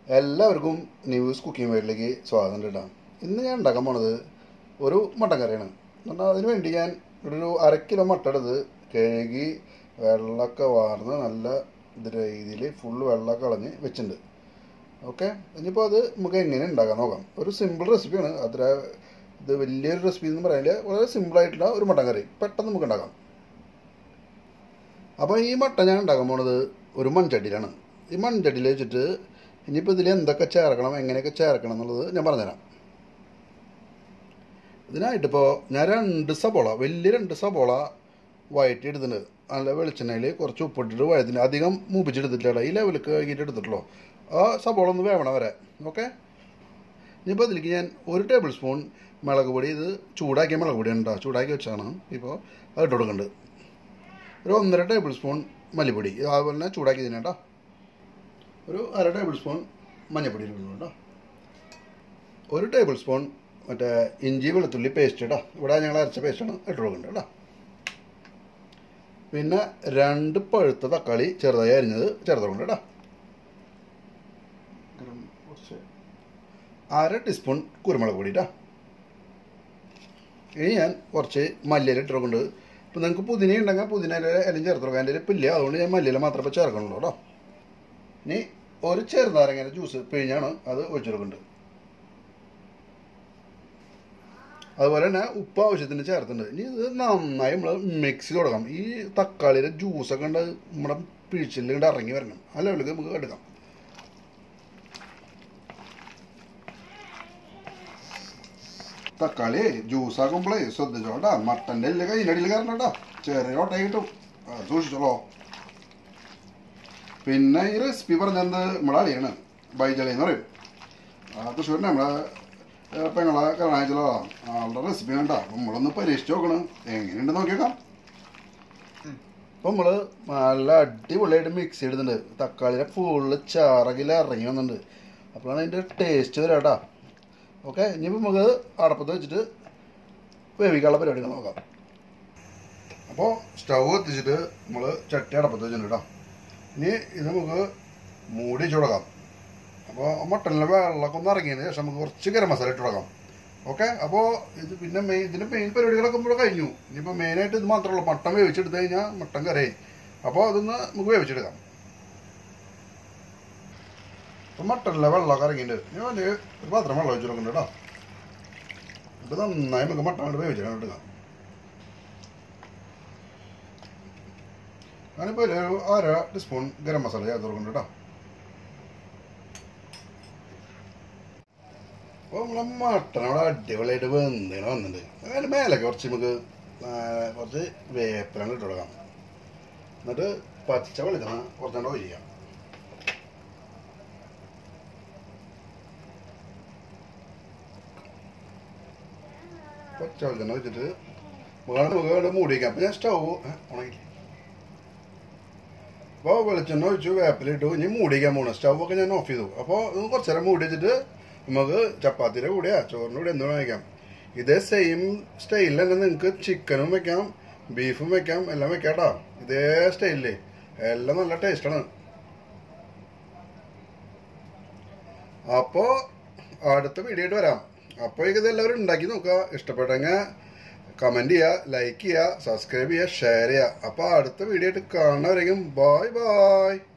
എല്ലാവർക്കും news cooking വേഡിലേക്ക് സ്വാഗതം കേട്ടോ ഇന്ന് ഞാൻ ഉണ്ടാക്കാൻ പോണത് ഒരു മട്ടൻ കറിയാണ് എന്നാൽ അതിന് വേണ്ടി ഞാൻ ഒരു അര കിലോ മട്ടൻ എടുത്ത് കഴുകി വെള്ളമൊക്കെ വാർന്ന് നല്ല ഇത് രീതിയിൽ ഫുള്ള് വെള്ളമൊക്കെ കളഞ്ഞ് വെച്ചിട്ടുണ്ട് ഓക്കെ ഇനിയിപ്പോൾ അത് നമുക്ക് എങ്ങനെ ഉണ്ടാക്കാൻ നോക്കാം ഒരു സിമ്പിൾ റെസിപ്പിയാണ് അത്ര ഇത് വലിയൊരു റെസിപ്പി എന്ന് പറയാനില്ല വളരെ സിമ്പിളായിട്ടുള്ള ഒരു മട്ടൻ കറി പെട്ടെന്ന് നമുക്ക് ഉണ്ടാക്കാം അപ്പോൾ ഈ മട്ടൻ ഞാൻ ഉണ്ടാക്കാൻ പോണത് ഒരു മൺചട്ടിയിലാണ് ഈ മൺചട്ടിയിൽ വെച്ചിട്ട് ഇനിയിപ്പോൾ ഇതിൽ എന്തൊക്കെ ചേർക്കണം എങ്ങനെയൊക്കെ ചേർക്കണം എന്നുള്ളത് ഞാൻ പറഞ്ഞുതരാം ഇതിനായിട്ടിപ്പോൾ ഞാൻ രണ്ട് സബോള വലിയ രണ്ട് സബോള വഴറ്റി എടുത്തിട്ടുണ്ട് നല്ല വെളിച്ചെണ്ണയിൽ കുറച്ച് ഉപ്പിട്ടിട്ട് വഴത്തിന് അധികം മൂപ്പിച്ചെടുത്തിട്ടില്ല ഈ ലെവലിൽ കഴുകിയിട്ട് എടുത്തിട്ടുള്ളൂ ആ സബോള ഒന്ന് വേവണം വരെ ഓക്കെ ഇനിയിപ്പോൾ അതിലേക്ക് ഞാൻ ഒരു ടേബിൾ സ്പൂൺ മുളക് പൊടി ഇത് ചൂടാക്കിയ മുളക് പൊടി ഉണ്ടോ ചൂടാക്കി വെച്ചാണ് ഇപ്പോൾ അത് ഇട്ട് കൊടുക്കുന്നുണ്ട് ഒരു ഒന്നര ടേബിൾ സ്പൂൺ മല്ലിപ്പൊടി അതുപോലെ തന്നെ ചൂടാക്കി തന്നെ കേട്ടോ ഒരു അര ടേബിൾ സ്പൂൺ മഞ്ഞൾപ്പൊടി ഇടുന്നു കേട്ടോ ഒരു ടേബിൾ സ്പൂൺ മറ്റേ ഇഞ്ചി വെളുത്തുള്ളി പേസ്റ്റ് കേട്ടോ ഇവിടെ ഞങ്ങൾ അരച്ച പേസ്റ്റാണ് ഇട്ട് കൊടുക്കുന്നുണ്ട് കേട്ടോ പിന്നെ രണ്ട് പഴുത്ത തക്കാളി ചെറുതായി അരിഞ്ഞത് ചേർത്തുകൊണ്ട് കേട്ടോ കുറച്ച് അര ടീസ്പൂൺ കുരുമുളക് പൊടി കേട്ടോ ഇനി ഞാൻ കുറച്ച് മല്ലിയില ഇട്ടുകൊണ്ട് ഇപ്പം നിങ്ങൾക്ക് പുതിന ഉണ്ടെങ്കിൽ പുതിന എല്ലാം ചേർത്ത് കൊടുക്കാം എൻ്റെ ഇപ്പം ഇല്ല അതുകൊണ്ട് ഞാൻ മല്ലിയില മാത്രമേ ഇപ്പോൾ ചേർക്കണുള്ളൂ കേട്ടോ ഇനി ഒരു ചെറുനാരങ്ങയുടെ ജ്യൂസ് പിഴിഞ്ഞാണ് അത് ഒഴിച്ചെടുക്കുന്നുണ്ട് അതുപോലെ തന്നെ ഉപ്പ് ആവശ്യത്തിന് ചേർത്തിട്ടുണ്ട് ഇനി ഇത് നന്നായി നമ്മൾ മിക്സ് ചെയ്ത് കൊടുക്കാം ഈ തക്കാളിയുടെ ജ്യൂസൊക്കെ ഉണ്ട് നമ്മുടെ പിഴിച്ചിൽ ഇങ്ങോട്ട് ഇറങ്ങി വരണം ആ ലെവലിലേക്ക് നമുക്ക് എടുക്കാം തക്കാളി ജ്യൂസ് ആക്കുമ്പോഴേ ശ്രദ്ധിച്ചോട്ടാ മട്ടൻ്റെ എല്ലാം കയ്യിലടിയിൽ കയറണം കേട്ടോ ചെറിയ ഓട്ട കിട്ടും അത് സൂക്ഷിച്ചോളോ പിന്നെ ഈ റെസിപ്പി പറഞ്ഞത് നമ്മളെ അറിയാണ് ബൈജളി എന്ന് പറയും ആ തൃശ്ശൂരിനെ നമ്മളെ ഏ, പെങ്ങളെ കരുണാചലോ ആളുടെ റെസിപ്പി കണ്ട അപ്പം നമ്മളൊന്ന് പരീക്ഷിച്ച് നോക്കണം എങ്ങനെയുണ്ട് നോക്കിയേക്കാം അപ്പം നമ്മൾ നല്ല അടിപൊളിയായിട്ട് മിക്സ് ചെയ്തിട്ടുണ്ട് തക്കാളിയുടെ ഫുള്ള് ചാറകിൽ ഇറങ്ങി വന്നിട്ടുണ്ട് അപ്പോഴാണ് അതിൻ്റെ ടേസ്റ്റ് വരാം കേട്ടോ ഓക്കെ ഇനിയിപ്പോൾ നമുക്ക് അടപ്പത്ത് വെച്ചിട്ട് വേവിക്കാനുള്ള പരിപാടികൾ നോക്കാം അപ്പോൾ സ്റ്റൗ എത്തിച്ചിട്ട് നമ്മൾ ചട്ടി അടപ്പത്ത് വെച്ചിട്ടുണ്ട് കേട്ടോ ഇനി ഇത് നമുക്ക് മൂടി വെച്ച് കൊടുക്കാം അപ്പോൾ മട്ടനിലെ വെള്ളമൊക്കെ ഒന്ന് ഇറങ്ങിയതിന് ശേഷം നമുക്ക് കുറച്ച് ഗരം മസാല ഇട്ട് കൊടുക്കാം ഓക്കെ അപ്പോൾ ഇത് പിന്നെ മെയിൻ ഇതിൻ്റെ മെയിൻ പരിപാടികളൊക്കെ ഇവിടെ കഴിഞ്ഞു ഇനിയിപ്പോൾ മെയിനായിട്ട് ഇത് മാത്രമേ ഉള്ളൂ മട്ടൻ വേവിച്ചെടുത്ത് കഴിഞ്ഞാൽ മട്ടൻ കറി അപ്പോൾ അതൊന്ന് നമുക്ക് വേവിച്ചെടുക്കാം അപ്പം മട്ടനിലെ വെള്ളമൊക്കെ ഇറങ്ങിയിട്ടുണ്ട് ഇനി വലിയ ഒരു പാത്രം വെള്ളം വെച്ച് കൊടുക്കുന്നുണ്ട് കേട്ടോ ഇത് നന്നായി നമുക്ക് മട്ടൻ കൊണ്ട് വേവിച്ചെടുക്കാം എടുക്കാം ഞാനിപ്പോൾ ഒരു അര ടീസ്പൂൺ ഗരം മസാല ചേർത്ത് കൊടുക്കുന്നുണ്ട് കേട്ടോ അപ്പോൾ നമ്മളെ മട്ടൻ അവിടെ അടിപൊളിയായിട്ട് വെന്തിങ്ങനെ വന്നിട്ടുണ്ട് അതിന് മേലൊക്കെ കുറച്ച് നമുക്ക് ആ, കുറച്ച് വേപ്പിലാണ് ഇട്ട് കൊടുക്കാം എന്നിട്ട് പച്ച വെളിച്ചെണ്ണ കുറച്ചുകൊണ്ട് ഒഴിക്കാം പച്ച വെളിച്ചെണ്ണ വെച്ചിട്ട് വേണം നമുക്ക് അവിടെ മൂടി വയ്ക്കാം അപ്പോൾ ഞാൻ സ്റ്റൗ ഉണക്കി അപ്പോൾ വെളിച്ചെണ്ണ ഒഴിച്ചു വേപ്പിലിട്ടു ഇനി മൂടിക്കാൻ പോകണം സ്റ്റൗ ഒക്കെ ഞാൻ ഓഫ് ചെയ്തു അപ്പോൾ ഇത് കുറച്ച് നേരം മൂടി വെച്ചിട്ട് നമുക്ക് ചപ്പാത്തിയുടെ കൂടെയാ ചോറിൻ്റെ കൂടെ എന്തുവേണം വയ്ക്കാം ഇതേ സെയിം സ്റ്റൈലിൽ തന്നെ നിങ്ങൾക്ക് ചിക്കനും വെക്കാം ബീഫും വെക്കാം എല്ലാം വെക്കാം കേട്ടോ ഇതേ സ്റ്റൈലില് എല്ലാം നല്ല ടേസ്റ്റാണ് അപ്പോൾ അടുത്ത വീഡിയോ ആയിട്ട് വരാം അപ്പോൾ ഇത് എല്ലാവരും ഉണ്ടാക്കി നോക്കുക ഇഷ്ടപ്പെട്ടെങ്കിൽ കമൻറ്റ് ചെയ്യുക ലൈക്ക് ചെയ്യുക സബ്സ്ക്രൈബ് ചെയ്യുക ഷെയർ ചെയ്യുക അപ്പോൾ അടുത്ത വീഡിയോ ആയിട്ട് കാണുന്നവരെയും ബായ് ബായ്